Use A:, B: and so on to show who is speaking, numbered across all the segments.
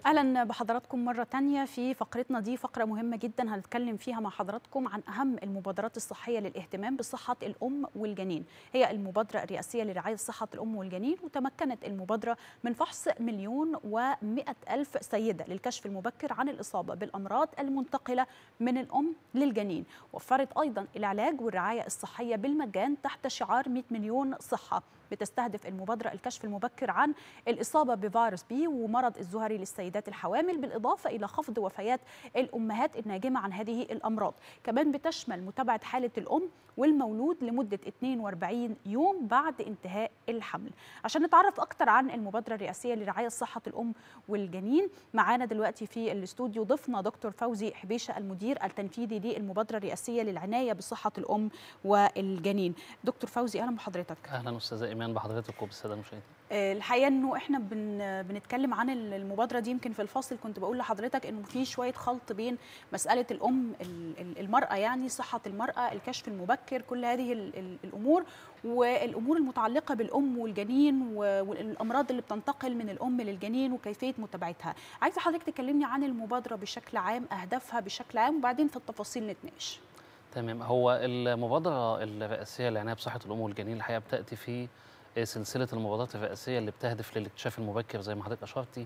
A: اهلا بحضراتكم مره تانية في فقرتنا دي فقره مهمه جدا هنتكلم فيها مع حضراتكم عن اهم المبادرات الصحيه للاهتمام بصحه الام والجنين هي المبادره الرئاسيه لرعايه صحه الام والجنين وتمكنت المبادره من فحص مليون و100 الف سيده للكشف المبكر عن الاصابه بالامراض المنتقله من الام للجنين وفرت ايضا العلاج والرعايه الصحيه بالمجان تحت شعار 100 مليون صحه بتستهدف المبادرة الكشف المبكر عن الإصابة بفيروس بي ومرض الزهري للسيدات الحوامل بالإضافة إلى خفض وفيات الأمهات الناجمة عن هذه الأمراض كمان بتشمل متابعة حالة الأم والمولود لمدة 42 يوم بعد انتهاء الحمل عشان نتعرف أكتر عن المبادرة الرئاسية لرعاية صحة الأم والجنين معانا دلوقتي في الاستوديو ضيفنا دكتور فوزي حبيشة المدير التنفيذي للمبادرة الرئاسية للعناية بصحة الأم والجنين دكتور فوزي أهلا بحضرتك
B: اهلا استاذه ايمان بحضرتك وبالساده المشاهدين
A: الحقيقه انه احنا بن بنتكلم عن المبادره دي يمكن في الفاصل كنت بقول لحضرتك انه في شويه خلط بين مساله الام المراه يعني صحه المراه الكشف المبكر كل هذه الامور والامور المتعلقه بالام والجنين والامراض اللي بتنتقل من الام للجنين وكيفيه متابعتها عايزه حضرتك تكلمني عن المبادره بشكل عام اهدافها بشكل عام وبعدين في التفاصيل نتناقش
B: تمام هو المبادره الرئاسيه للعنايه بصحه الام والجنين الحقيقه بتاتي في سلسله المبادرات الرئاسيه اللي بتهدف للاكتشاف المبكر زي ما حضرتك اشرتي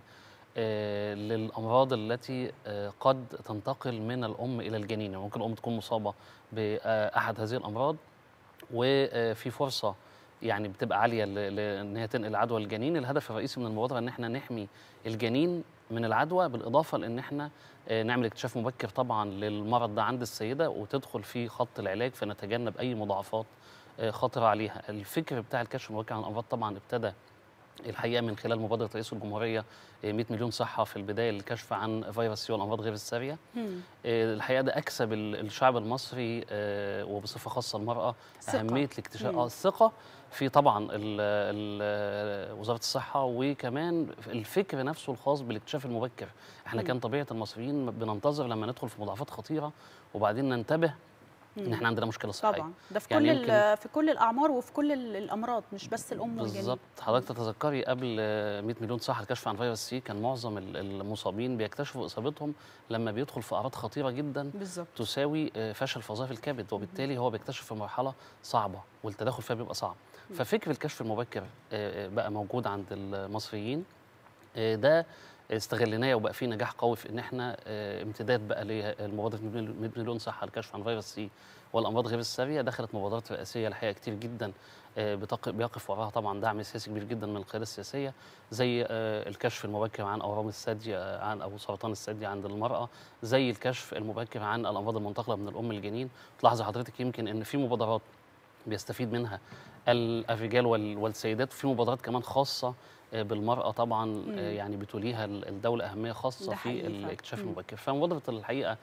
B: للامراض التي قد تنتقل من الام الى الجنين يعني ممكن الام تكون مصابه باحد هذه الامراض وفي فرصه يعني بتبقى عاليه ان هي تنقل العدوى للجنين الهدف الرئيسي من المبادره ان احنا نحمي الجنين من العدوى بالاضافه لان احنا نعمل اكتشاف مبكر طبعا للمرض ده عند السيده وتدخل في خط العلاج فنتجنب اي مضاعفات خطره عليها الفكر بتاع الكشف المبكر عن الامراض طبعا ابتدى الحقيقه من خلال مبادره رئيس الجمهوريه 100 مليون صحه في البدايه للكشف عن فيروس سي والامراض غير الساريه الحقيقه ده اكسب الشعب المصري وبصفه خاصه المراه ثقة. اهميه الاكتشاف اه الثقه في طبعا ال ال وزاره الصحه وكمان الفكر نفسه الخاص بالاكتشاف المبكر احنا كان طبيعه المصريين بننتظر لما ندخل في مضاعفات خطيره وبعدين ننتبه ان احنا عندنا مشكله صحيه
A: طبعا ده في يعني كل في كل الاعمار وفي كل الامراض مش بس الام والجنين
B: بالظبط حضرتك تتذكري قبل 100 مليون صحه الكشف عن فيروس سي كان معظم المصابين بيكتشفوا اصابتهم لما بيدخل في اعراض خطيره جدا
A: بالزبط.
B: تساوي فشل في وظائف الكبد وبالتالي هو بيكتشف في مرحله صعبه والتدخل فيها بيبقى صعب ففكر الكشف المبكر بقى موجود عند المصريين ده استغليناه وبقى فيه نجاح قوي في ان احنا امتداد بقى للمبادره 100 مليون صحه الكشف عن فيروس سي والامراض غير الساريه دخلت مبادرات رئاسيه الحقيقه كتير جدا بيقف وراها طبعا دعم سياسي كبير جدا من القياده السياسيه زي الكشف المبكر عن اورام الثدي عن او سرطان الثدي عند المراه زي الكشف المبكر عن الامراض المنتقله من الام للجنين تلاحظي حضرتك يمكن ان في مبادرات بيستفيد منها الرجال والسيدات وفي مبادرات كمان خاصه بالمرأة طبعا مم. يعني بتوليها الدولة أهمية خاصة في الاكتشاف المبكر فمبادرة الحقيقة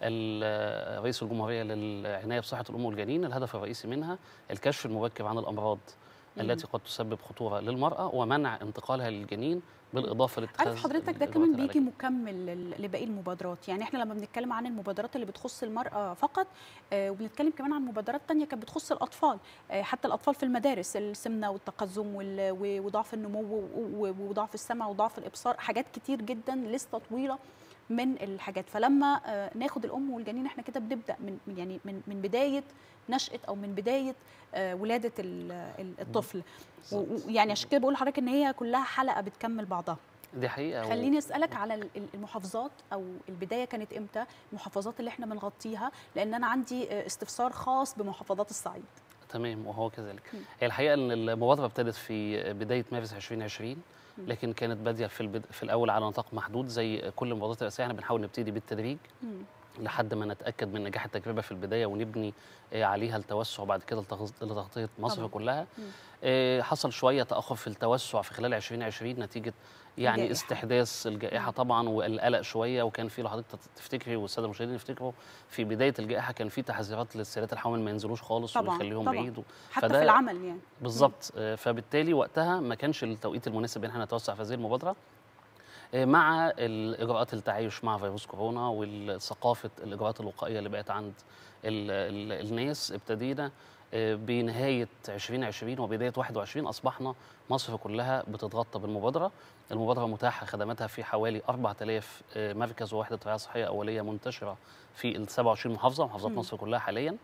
B: رئيس الجمهورية للعناية بصحة الأم والجنين الهدف الرئيسي منها الكشف المبكر عن الأمراض مم. التي قد تسبب خطورة للمرأة ومنع انتقالها للجنين بالاضافه لاتخاذ
A: عارف حضرتك ده كمان بيجي مكمل لباقي المبادرات يعني احنا لما بنتكلم عن المبادرات اللي بتخص المراه فقط آه وبنتكلم كمان عن مبادرات تانية كانت بتخص الاطفال آه حتى الاطفال في المدارس السمنه والتقزم وضعف النمو وضعف السمع وضعف الابصار حاجات كتير جدا لسته طويله من الحاجات فلما آه ناخد الام والجنين احنا كده بنبدا من يعني من من بدايه نشاه او من بدايه آه ولاده الطفل ويعني عشان كده بقول لحضرتك ان هي كلها حلقه بتكمل بعضها
B: دي حقيقه
A: خليني اسالك على المحافظات او البدايه كانت امتى المحافظات اللي احنا بنغطيها لان انا عندي استفسار خاص بمحافظات الصعيد
B: تمام وهو كذلك هي الحقيقه ان المبادره ابتدت في بدايه مارس 2020 لكن كانت باديه في البد... في الاول على نطاق محدود زي كل المبادرات الرئاسيه احنا بنحاول نبتدي بالتدريج مم. لحد ما نتاكد من نجاح التجربه في البدايه ونبني عليها التوسع بعد كده لتغطيه مصر طبعا. كلها مم. حصل شويه تاخر في التوسع في خلال 2020 نتيجه يعني الجائحة. استحداث الجائحه طبعا والقلق شويه وكان في لو حضرتك تفتكري والساده المشاهدين يفتكروا في بدايه الجائحه كان في تحذيرات للسيدات الحوامل ما ينزلوش خالص
A: طبعا.
B: ويخليهم
A: طبعا.
B: بعيد
A: حتى في العمل يعني
B: بالظبط فبالتالي وقتها ما كانش التوقيت المناسب ان احنا نتوسع في هذه المبادره مع الاجراءات التعايش مع فيروس كورونا والثقافه الاجراءات الوقائيه اللي بقت عند ال ال الناس ابتدينا آه، بنهايه 2020 وبدايه 21 اصبحنا مصر كلها بتتغطى بالمبادره المبادره متاحه خدماتها في حوالي 4000 آه، مركز ووحده رعايه صحيه اوليه منتشره في ال 27 محافظه محافظات
A: مم.
B: مصر كلها حاليا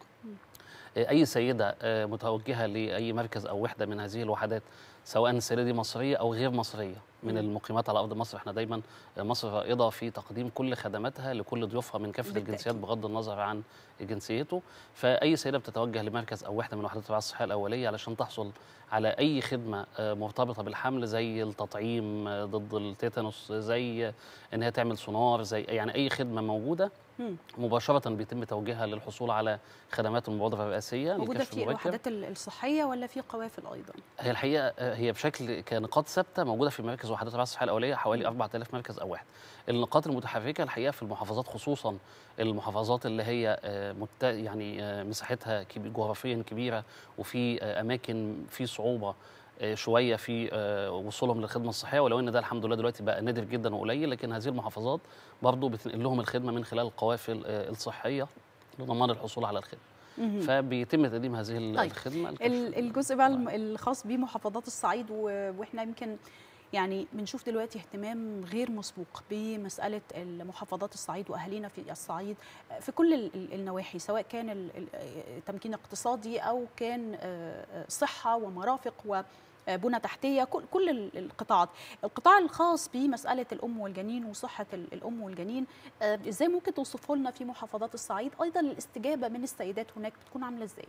B: آه، اي سيده آه، متوجهه لاي مركز او وحده من هذه الوحدات سواء السيده دي مصريه او غير مصريه من
A: مم.
B: المقيمات على ارض مصر احنا دايما آه، مصر رائده في تقديم كل خدماتها لكل ضيوفها من كافه
A: بالتأكيد.
B: الجنسيات بغض النظر عن جنسيته فاي سيده بتتوجه لمركز او وحده من وحدات الرعايه الصحيه الاوليه علشان تحصل على اي خدمه آه، مرتبطه بالحمل زي التطعيم آه، ضد التيتانوس زي ان هي تعمل سونار زي يعني اي خدمه موجوده
A: مم.
B: مباشره بيتم توجيهها للحصول على خدمات المبادره الرئاسيه
A: موجوده
B: للكشف
A: في
B: المبكر.
A: الوحدات ال- الصحيه ولا في قوافل ايضا
B: هي الحقيقه آه، هي بشكل كنقاط ثابته موجوده في مراكز وحدات الرعايه الصحيه الاوليه حوالي 4000 مركز او واحد. النقاط المتحركه الحقيقه في المحافظات خصوصا المحافظات اللي هي آه، مت يعني آه، مساحتها كبي- جغرافيا كبيره وفي آه، اماكن في صعوبه آه، شويه في آه، وصولهم للخدمه الصحيه ولو ان ده الحمد لله دلوقتي بقى نادر جدا وقليل لكن هذه المحافظات برضه بتنقل لهم الخدمه من خلال القوافل آه، الصحيه لضمان الحصول على الخدمه.
A: مهم.
B: فبيتم تقديم هذه ال-
A: طيب.
B: الخدمه الكشف
A: ال- الجزء بقى الم- الخاص بمحافظات الصعيد و- واحنا يمكن يعني بنشوف دلوقتي اهتمام غير مسبوق بمساله المحافظات الصعيد واهالينا في الصعيد في كل ال- ال- النواحي سواء كان ال- ال- التمكين الاقتصادي او كان آه، آه، صحه ومرافق و بنى تحتيه كل كل ال- القطاعات القطاع الخاص بمساله الام والجنين وصحه ال- الام والجنين آه، ازاي ممكن توصفه لنا في محافظات الصعيد ايضا الاستجابه من السيدات هناك بتكون عامله ازاي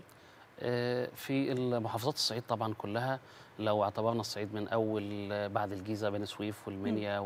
B: آه، في المحافظات الصعيد طبعا كلها لو اعتبرنا الصعيد من اول آه، بعد الجيزه بني سويف والمنيا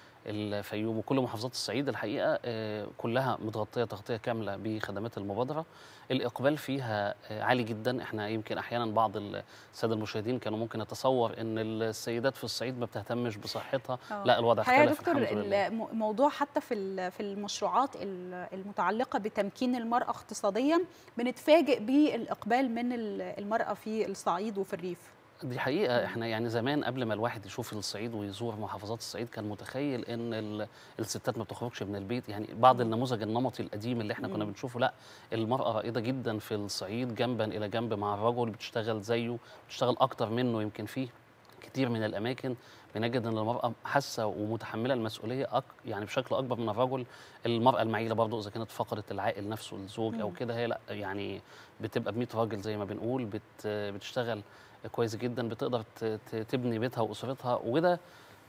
B: والفيوم وكل محافظات الصعيد الحقيقه آه، كلها متغطيه تغطيه كامله بخدمات المبادره الاقبال فيها آه، عالي جدا احنا يمكن احيانا بعض الساده المشاهدين كانوا ممكن يتصور ان السيدات في الصعيد ما بتهتمش بصحتها
A: آه.
B: لا الوضع
A: الحقيقه يا
B: اختلف
A: دكتور
B: الحمد لله
A: الم- الموضوع حتى في ال- في المشروعات ال- المتعلقه بتمكين المراه اقتصاديا بنتفاجئ بالاقبال من ال- المراه في الصعيد وفي الريف
B: دي حقيقة احنا يعني زمان قبل ما الواحد يشوف الصعيد ويزور محافظات الصعيد كان متخيل ان ال- الستات ما بتخرجش من البيت يعني بعض النموذج النمطي القديم اللي احنا كنا
A: مم.
B: بنشوفه لا المرأة رائدة جدا في الصعيد جنبا الى جنب مع الرجل بتشتغل زيه بتشتغل اكتر منه يمكن فيه كتير من الاماكن بنجد ان المرأة حاسة ومتحملة المسؤولية أك يعني بشكل اكبر من الرجل المرأة المعيلة برضو اذا كانت فقدت العائل نفسه الزوج او
A: مم.
B: كده هي لا يعني بتبقى ب 100 راجل زي ما بنقول بت بتشتغل كويس جدا بتقدر ت- ت- تبني بيتها واسرتها وده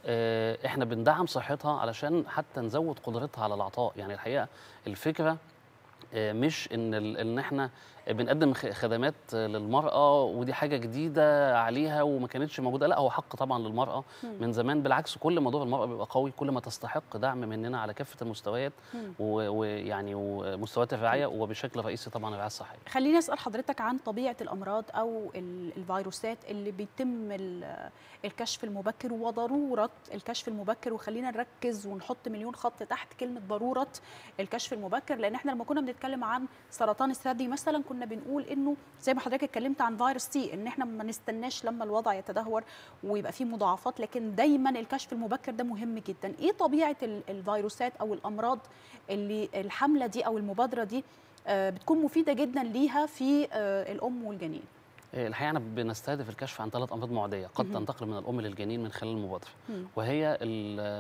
B: آه، احنا بندعم صحتها علشان حتى نزود قدرتها على العطاء يعني الحقيقه الفكره آه، مش ان ال- ان احنا بنقدم خ- خدمات آه، للمراه ودي حاجه جديده عليها وما كانتش موجوده لا هو حق طبعا للمراه
A: مم.
B: من زمان بالعكس كل ما دور المراه بيبقى قوي كل ما تستحق دعم مننا على كافه المستويات
A: مم.
B: و- ويعني ومستويات الرعايه وبشكل رئيسي طبعا الرعايه الصحيه
A: خليني اسال حضرتك عن طبيعه الامراض او ال- الفيروسات اللي بيتم ال- الكشف المبكر وضروره الكشف المبكر وخلينا نركز ونحط مليون خط تحت كلمه ضروره الكشف المبكر لان احنا لما كنا بنتكلم عن سرطان الثدي مثلا كنا بنقول انه زي ما حضرتك اتكلمت عن فيروس سي ان احنا ما نستناش لما الوضع يتدهور ويبقى فيه مضاعفات لكن دايما الكشف المبكر ده مهم جدا ايه طبيعه ال- الفيروسات او الامراض اللي الحمله دي او المبادره دي آه، بتكون مفيده جدا ليها في آه، الام والجنين
B: آه، الحقيقه احنا بنستهدف الكشف عن ثلاث امراض معديه قد
A: مهم.
B: تنتقل من الام للجنين من خلال المبادره
A: مم.
B: وهي ال-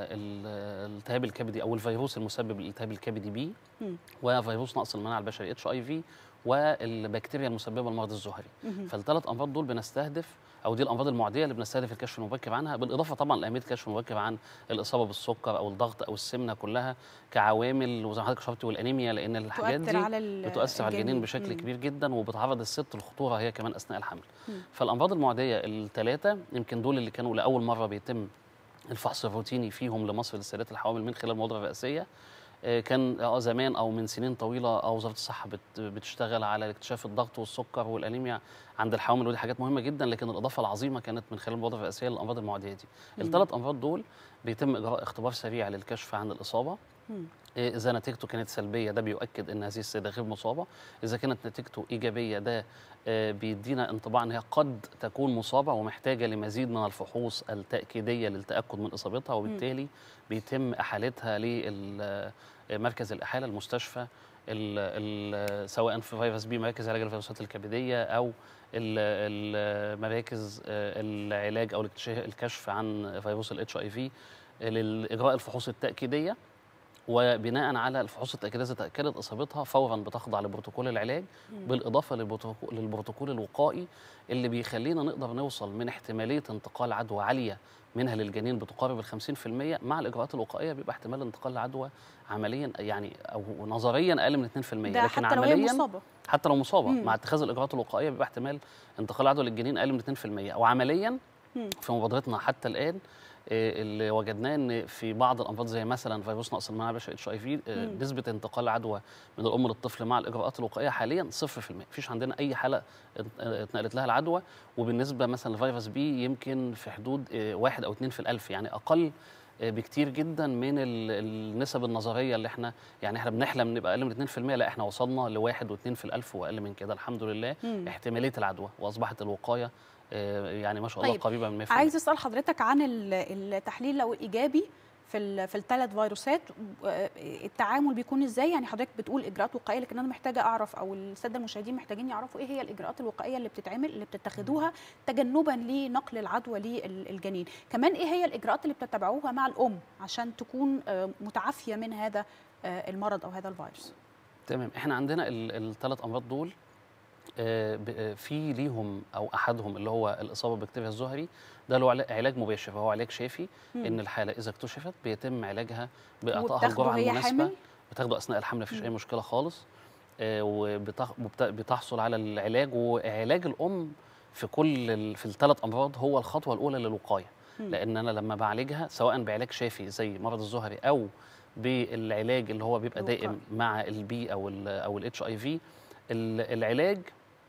B: ال- الالتهاب الكبدي او الفيروس المسبب للالتهاب الكبدي بي
A: مم.
B: وفيروس نقص المناعه البشري اتش اي في والبكتيريا المسببه للمرض الزهري
A: مهم.
B: فالثلاث امراض دول بنستهدف او دي الامراض المعديه اللي بنستهدف الكشف المبكر عنها بالاضافه طبعا لاهميه الكشف المبكر عن الاصابه بالسكر او الضغط او السمنه كلها كعوامل وزي ما حضرتك شرحتي والانيميا لان الحاجات
A: تؤثر
B: دي
A: على ال-
B: بتؤثر على الجنين
A: الجنين.
B: بشكل
A: مم.
B: كبير جدا وبتعرض الست للخطوره هي كمان اثناء الحمل
A: مم.
B: فالامراض المعديه الثلاثه يمكن دول اللي كانوا لاول مره بيتم الفحص الروتيني فيهم لمصر للسيدات الحوامل من خلال المبادره الرئاسيه آه، كان اه زمان او من سنين طويله اه وزاره الصحه بت- بتشتغل على اكتشاف الضغط والسكر والانيميا عند الحوامل ودي حاجات مهمه جدا لكن الاضافه العظيمه كانت من خلال المبادره الرئاسيه للامراض المعديه دي
A: مم.
B: الثلاث امراض دول بيتم اجراء اختبار سريع للكشف عن الاصابه
A: مم.
B: إيه، إذا نتيجته كانت سلبية ده بيؤكد أن هذه السيدة غير مصابة، إذا كانت نتيجته إيجابية ده آه، بيدينا انطباع أنها قد تكون مصابة ومحتاجة لمزيد من الفحوص التأكيدية للتأكد من إصابتها وبالتالي بيتم إحالتها لمركز الإحالة المستشفى ال ال سواء في فيروس بي مراكز علاج الفيروسات الكبديه او المراكز العلاج او الكشف عن فيروس الاتش اي في لاجراء الفحوص التاكيديه وبناء على الفحوص التاكيديه اذا تاكدت اصابتها فورا بتخضع لبروتوكول العلاج بالاضافه للبروتوكول, للبروتوكول الوقائي اللي بيخلينا نقدر نوصل من احتماليه انتقال عدوى عاليه منها للجنين بتقارب ال 50% مع الاجراءات الوقائيه بيبقى احتمال انتقال العدوى عمليا يعني او نظريا اقل من 2%
A: ده
B: لكن
A: حتى لو هي
B: عمليا
A: مصابه
B: حتى لو مصابه
A: مم.
B: مع اتخاذ الاجراءات الوقائيه بيبقى احتمال انتقال العدوى للجنين اقل من 2% او عمليا
A: مم.
B: في مبادرتنا حتى الان آه، اللي وجدناه ان في بعض الامراض زي مثلا فيروس نقص المناعه البشري اتش اي في
A: مم.
B: نسبه انتقال العدوى من الام للطفل مع الاجراءات الوقائيه حاليا 0% مفيش عندنا اي حاله ات- اتنقلت لها العدوى وبالنسبه مثلا لفيروس بي يمكن في حدود آه، واحد او اتنين في الالف يعني اقل آه، بكتير جدا من ال- النسب النظريه اللي احنا يعني احنا بنحلم نبقى اقل من 2% لا احنا وصلنا لواحد واثنين في الالف واقل من كده الحمد لله
A: مم.
B: احتماليه العدوى واصبحت الوقايه آه، يعني ما شاء الله
A: طيب،
B: قريبه من 100%
A: عايز اسال حضرتك عن ال- التحليل لو ايجابي في ال- في الثلاث فيروسات آه، التعامل بيكون ازاي يعني حضرتك بتقول اجراءات وقائيه لكن انا محتاجه اعرف او الساده المشاهدين محتاجين يعرفوا ايه هي الاجراءات الوقائيه اللي بتتعمل اللي بتتخذوها تجنبا لنقل العدوى للجنين كمان ايه هي الاجراءات اللي بتتبعوها مع الام عشان تكون آه، متعافيه من هذا آه، المرض او هذا الفيروس
B: تمام احنا عندنا الثلاث امراض دول آه، ب- آه، في ليهم او احدهم اللي هو الاصابه ببكتيريا الزهري ده له علا- علاج مباشر وهو علاج شافي
A: مم.
B: ان الحاله اذا اكتشفت بيتم علاجها باعطائها
A: وبتاخده
B: الجرعه
A: هي
B: المناسبه
A: حامل
B: بتاخده اثناء الحمل مفيش اي
A: مم.
B: مشكله خالص وبتحصل على العلاج وعلاج الام في كل ال- في الثلاث امراض هو الخطوه الاولى للوقايه
A: مم.
B: لان انا لما بعالجها سواء بعلاج شافي زي مرض الزهري او بالعلاج اللي هو بيبقى
A: الوقائي.
B: دائم مع البي او ال او الاتش اي في العلاج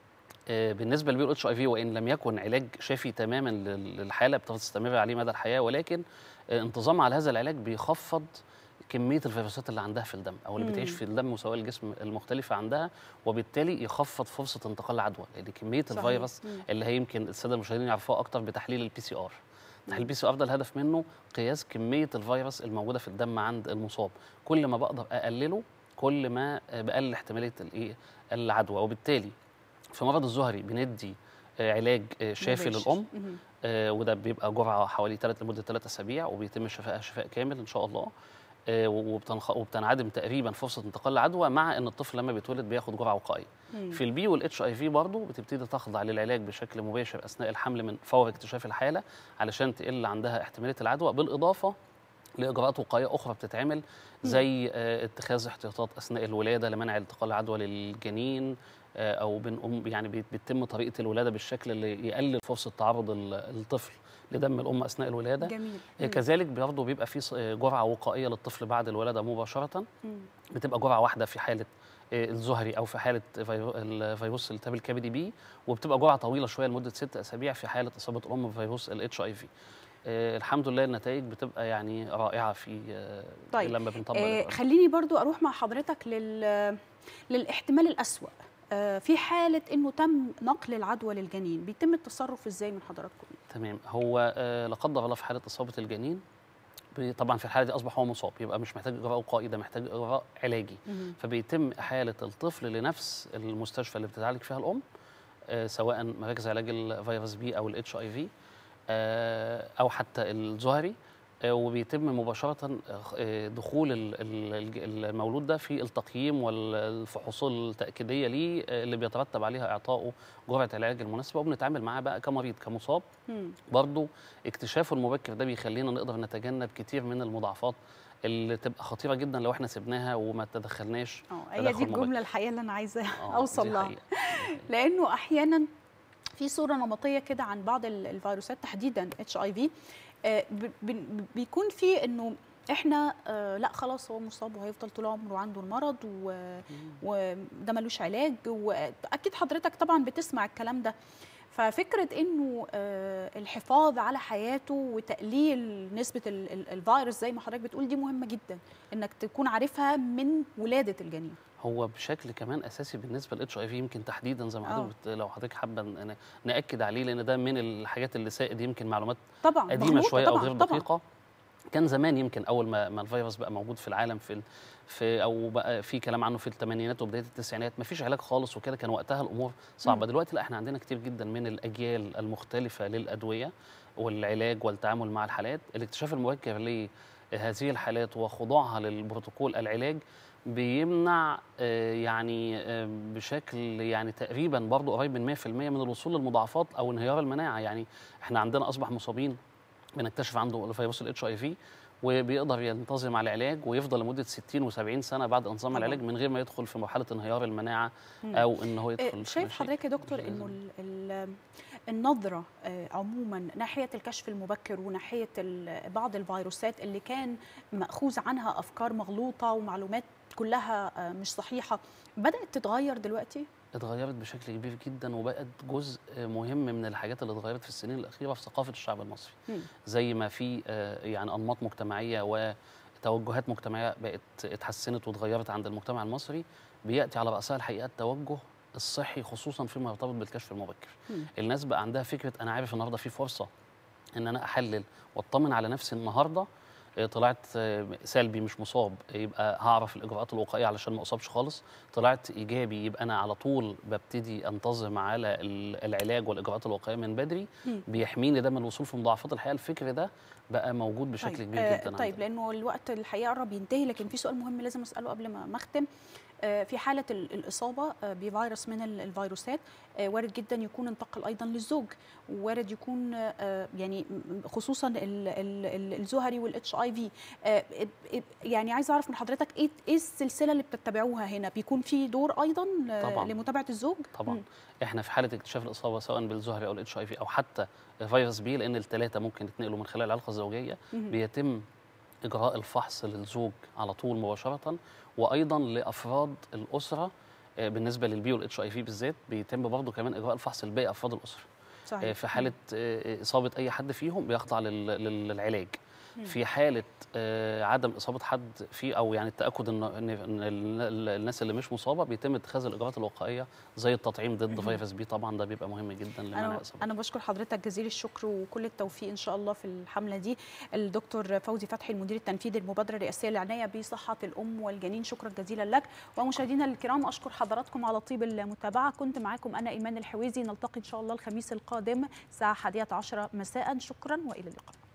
B: آه، بالنسبه للبي والاتش اي في وان لم يكن علاج شافي تماما لل- للحاله بتستمر عليه مدى الحياه ولكن آه، انتظام على هذا العلاج بيخفض كميه الفيروسات اللي عندها في الدم او اللي بتعيش
A: مم.
B: في الدم وسوائل الجسم المختلفه عندها وبالتالي يخفض فرصه انتقال العدوى لان كميه
A: صحيح.
B: الفيروس
A: مم.
B: اللي هي يمكن الساده المشاهدين يعرفوها اكتر بتحليل البي سي ار تحليل البي سي ار ده الهدف منه قياس كميه الفيروس الموجوده في الدم عند المصاب كل ما بقدر اقلله كل ما آه، بقلل احتماليه الايه العدوى وبالتالي في مرض الزهري بندي آه، علاج آه، شافي
A: مباشر.
B: للام
A: مهم.
B: آه، وده بيبقى جرعه حوالي 3 لمده 3 اسابيع وبيتم شفائها شفاء كامل ان شاء الله آه، وبتنخ... وبتنعدم تقريبا فرصه انتقال العدوى مع ان الطفل لما بيتولد بياخد جرعه وقائيه
A: مم.
B: في البي والاتش اي في برضه بتبتدي تخضع للعلاج بشكل مباشر اثناء الحمل من فور اكتشاف الحاله علشان تقل عندها احتماليه العدوى بالاضافه لاجراءات وقائيه اخرى بتتعمل زي آه، اتخاذ احتياطات اثناء الولاده لمنع انتقال العدوى للجنين آه، او بنقوم يعني بيت- بيتم طريقه الولاده بالشكل اللي يقلل فرصه تعرض ال- الطفل لدم الام اثناء الولاده
A: جميل
B: آه،
A: مم.
B: كذلك برضه بيبقى في ص- آه، جرعه وقائيه للطفل بعد الولاده مباشره
A: مم.
B: بتبقى جرعه واحده في حاله آه، الزهري او في حاله فيرو- الفيروس الالتهاب الكبدي بي وبتبقى جرعه طويله شويه لمده ست اسابيع في حاله اصابه الام بفيروس الاتش اي في الحمد لله النتائج بتبقى يعني رائعه في آه،
A: طيب،
B: لما بنطبق
A: آه
B: الإجراءات.
A: خليني برضو اروح مع حضرتك لل للاحتمال الأسوأ آه في حالة انه تم نقل العدوى للجنين بيتم التصرف ازاي من حضراتكم
B: تمام هو آه، لا قدر الله في حاله اصابه الجنين بي- طبعا في الحاله دي اصبح هو مصاب يبقى مش محتاج اجراء وقائي ده محتاج اجراء علاجي
A: مهم.
B: فبيتم احاله الطفل لنفس المستشفى اللي بتتعالج فيها الام آه، سواء مراكز علاج الفيروس بي او الاتش اي في او حتى الزهري آه، وبيتم مباشره آه، دخول ال- ال- الج- المولود ده في التقييم والفحوص التاكيديه ليه آه، اللي بيترتب عليها اعطائه جرعه العلاج المناسبه وبنتعامل معاه بقى كمريض كمصاب
A: مم.
B: برضو اكتشافه المبكر ده بيخلينا نقدر نتجنب كتير من المضاعفات اللي تبقى خطيره جدا لو احنا سبناها وما تدخلناش
A: اه هي
B: تدخل
A: دي
B: مبكر.
A: الجملة الحقيقة اللي انا عايزة
B: آه،
A: اوصل
B: دي
A: لها
B: حقيقة. دي حقيقة.
A: لانه احيانا في صوره نمطيه كده عن بعض ال- الفيروسات تحديدا اتش اي في بيكون في انه احنا آه لا خلاص هو مصاب وهيفضل طول عمره عنده المرض و- وده ملوش علاج واكيد حضرتك طبعا بتسمع الكلام ده ففكره انه آه الحفاظ على حياته وتقليل نسبه ال- ال- الفيروس زي ما حضرتك بتقول دي مهمه جدا انك تكون عارفها من ولاده الجنين
B: هو بشكل كمان اساسي بالنسبه للاتش اي في يمكن تحديدا زي ما
A: آه.
B: حضرتك بت- لو حضرتك حابه ن- ناكد عليه لان ده من الحاجات اللي سائد يمكن معلومات
A: طبعا
B: قديمه
A: مغلوطة
B: شويه او
A: طبعاً،
B: غير
A: طبعاً.
B: دقيقه كان زمان يمكن اول ما ما الفيروس بقى موجود في العالم في ال- في او بقى في كلام عنه في الثمانينات وبدايه التسعينات ما فيش علاج خالص وكده كان وقتها الامور صعبه دلوقتي لا احنا عندنا كتير جدا من الاجيال المختلفه للادويه والعلاج والتعامل مع الحالات الاكتشاف المبكر لهذه الحالات وخضوعها للبروتوكول العلاج بيمنع آه، يعني آه، بشكل يعني تقريبا برضه قريب من 100% من الوصول للمضاعفات او انهيار المناعه يعني احنا عندنا اصبح مصابين بنكتشف عنده فيروس الاتش اي في وبيقدر ينتظم على العلاج ويفضل لمده 60 و70 سنه بعد انتظام
A: طبعاً.
B: العلاج من غير ما يدخل في مرحله انهيار المناعه
A: مم.
B: او ان هو
A: آه،
B: يدخل في
A: شايف
B: مشاكل.
A: حضرتك يا دكتور انه ال- ال- النظره آه، عموما ناحيه الكشف المبكر وناحيه ال- بعض الفيروسات اللي كان ماخوذ عنها افكار مغلوطه ومعلومات كلها آه، مش صحيحه بدات تتغير دلوقتي
B: اتغيرت بشكل كبير جدا وبقت جزء مهم من الحاجات اللي اتغيرت في السنين الاخيره في ثقافه الشعب المصري
A: مم.
B: زي ما في آه، يعني انماط مجتمعيه وتوجهات مجتمعيه بقت اتحسنت واتغيرت عند المجتمع المصري بياتي على راسها الحقيقه التوجه الصحي خصوصا فيما يرتبط بالكشف المبكر
A: مم.
B: الناس بقى عندها فكره انا عارف النهارده في فرصه ان انا احلل واطمن على نفسي النهارده آه، طلعت آه، سلبي مش مصاب يبقى هعرف الاجراءات الوقائيه علشان ما اصابش خالص طلعت ايجابي يبقى انا على طول ببتدي انتظم على ال- العلاج والاجراءات الوقائيه من بدري
A: مم.
B: بيحميني ده من الوصول في مضاعفات الحقيقه الفكر ده بقى موجود بشكل
A: طيب
B: كبير
A: آه،
B: جدا
A: طيب
B: عندنا.
A: لانه الوقت الحقيقه قرب ينتهي لكن في سؤال مهم لازم اساله قبل ما ما اختم آه، في حاله ال- الاصابه آه، بفيروس من ال- الفيروسات آه، وارد جدا يكون انتقل ايضا للزوج وارد يكون آه، يعني م- خصوصا ال- ال- ال- الزهري والاتش اي في يعني عايزه اعرف من حضرتك ايه ايه السلسله اللي بتتبعوها هنا بيكون في دور ايضا آه،
B: طبعاً.
A: لمتابعه الزوج
B: طبعا
A: مم.
B: احنا في حاله اكتشاف الاصابه سواء بالزهري او الاتش اي في او حتى فيروس بي لان الثلاثه ممكن يتنقلوا من خلال العلاقه الزوجيه
A: مهم.
B: بيتم اجراء الفحص للزوج على طول مباشره وايضا لافراد الاسره آه، بالنسبه للبي والاتش اي في بالذات بيتم برضه كمان اجراء الفحص لباقي افراد الاسره آه،
A: صحيح
B: في حاله آه، اصابه اي حد فيهم بيخضع لل- لل- للعلاج
A: مم.
B: في حاله آه، عدم اصابه حد فيه او يعني التاكد ان ان إن ال- ال- الناس اللي مش مصابه بيتم اتخاذ الاجراءات الوقائيه زي التطعيم ضد فيروس بي طبعا ده بيبقى مهم جدا لمنع
A: انا
B: اصابه
A: انا بشكر حضرتك جزيل الشكر وكل التوفيق ان شاء الله في الحمله دي الدكتور فوزي فتحي المدير التنفيذي المبادره الرئاسيه للعنايه بصحه الام والجنين شكرا جزيلا لك ومشاهدينا الكرام اشكر حضراتكم على طيب المتابعه كنت معاكم انا ايمان الحويزي نلتقي ان شاء الله الخميس القادم الساعه 11 مساء شكرا والى اللقاء